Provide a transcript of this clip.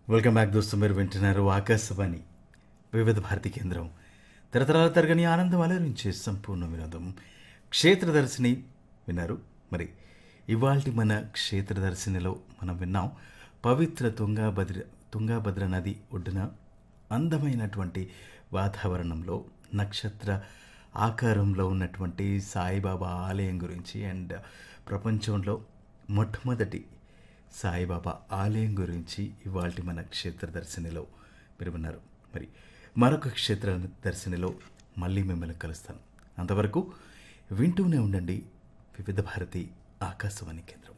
welcome back దోస్తు మీరు వింటున్నారు ఆకాశవాణి వివిధ భారతి కేంద్రం తరతరాల తరగని ఆనందం అలరించే సంపూర్ణ వినోదం క్షేత్రదర్శిని విన్నారు మరి ఇవాల్టి మన క్షేత్రదర్శినిలో మనం విన్నాం పవిత్ర తుంగాభద్ర తుంగాభద్ర నది ఒడ్డున అందమైనటువంటి వాతావరణంలో నక్షత్ర ఆకారంలో ఉన్నటువంటి సాయిబాబా ఆలయం గురించి అండ్ ప్రపంచంలో మొట్టమొదటి సాయిబాబా ఆలయం గురించి ఇవాళ మన క్షేత్ర దర్శనిలో మీరు విన్నారు మరి మరొక క్షేత్ర దర్శనిలో మళ్ళీ మిమ్మల్ని కలుస్తాను అంతవరకు వింటూనే ఉండండి వివిధ భారతి ఆకాశవాణి కేంద్రం